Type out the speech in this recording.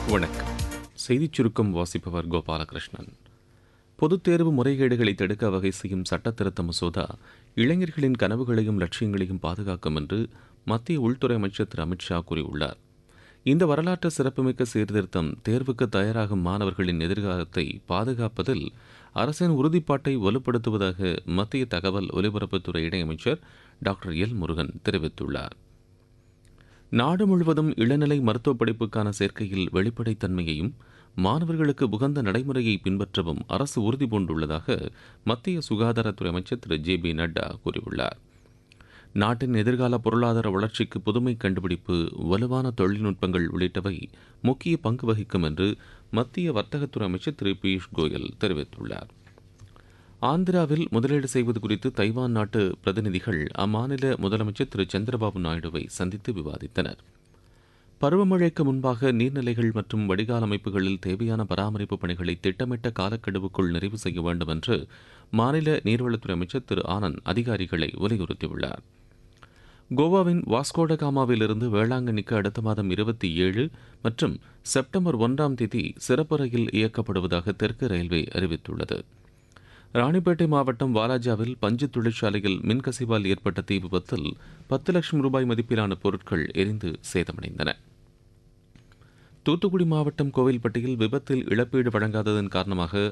வணக்கம் செய்திச் சுருக்கம் வாசிப்பவர் கோபாலகிருஷ்ணன் பொதுத் தேர்வு முறைகேடுகளை தடுக்க வகை செய்யும் சட்ட திருத்த மசோதா இளைஞர்களின் கனவுகளையும் லட்சியங்களையும் பாதுகாக்கும் என்று மத்திய உள்துறை அமைச்சர் திரு அமித்ஷா கூறியுள்ளார் இந்த வரலாற்று சிறப்புமிக்க சீர்திருத்தம் தேர்வுக்கு தயாராகும் மாணவர்களின் எதிர்காலத்தை பாதுகாப்பதில் அரசின் உறுதிப்பாட்டை வலுப்படுத்துவதாக மத்திய தகவல் ஒலிபரப்புத்துறை இணையமைச்சர் டாக்டர் எல் முருகன் தெரிவித்துள்ளார் நாடு முழுவதும் இளநிலை மருத்துவ படிப்புக்கான சேர்க்கையில் வெளிப்படைத்தன்மையையும் மாணவர்களுக்கு உகந்த நடைமுறையை பின்பற்றவும் அரசு உறுதி பூண்டுள்ளதாக மத்திய சுகாதாரத்துறை அமைச்சர் திரு ஜே பி நட்டா கூறியுள்ளார் நாட்டின் எதிர்கால பொருளாதார வளர்ச்சிக்கு புதுமை கண்டுபிடிப்பு வலுவான தொழில்நுட்பங்கள் உள்ளிட்டவை முக்கிய பங்கு வகிக்கும் என்று மத்திய வர்த்தகத்துறை அமைச்சர் திரு பியூஷ் கோயல் தெரிவித்துள்ளார் ஆந்திராவில் முதலீடு செய்வது குறித்து தைவான் நாட்டு பிரதிநிதிகள் அம்மாநில முதலமைச்சர் திரு சந்திரபாபு நாயுடுவை சந்தித்து விவாதித்தனர் பருவமழைக்கு முன்பாக நீர்நிலைகள் மற்றும் வடிகால் அமைப்புகளில் தேவையான பராமரிப்பு பணிகளை திட்டமிட்ட காலக்கெடுவுக்குள் நிறைவு செய்ய வேண்டும் என்று மாநில நீர்வளத்துறை அமைச்சர் திரு ஆனந்த் அதிகாரிகளை வலியுறுத்தியுள்ளார் கோவாவின் வாஸ்கோடகாமாவிலிருந்து வேளாங்கண்ணிக்கு அடுத்த மாதம் இருபத்தி ஏழு மற்றும் செப்டம்பர் ஒன்றாம் தேதி சிறப்பு ரயில் இயக்கப்படுவதாக தெற்கு ரயில்வே அறிவித்துள்ளது ராணிப்பேட்டை மாவட்டம் வாலாஜாவில் பஞ்சு தொழிற்சாலையில் மின்கசிவால் ஏற்பட்ட தீ விபத்தில் பத்து லட்சம் ரூபாய் மதிப்பிலான பொருட்கள் எரிந்து சேதமடைந்தன தூத்துக்குடி மாவட்டம் கோவில்பட்டியில் விபத்தில் இழப்பீடு வழங்காததன் காரணமாக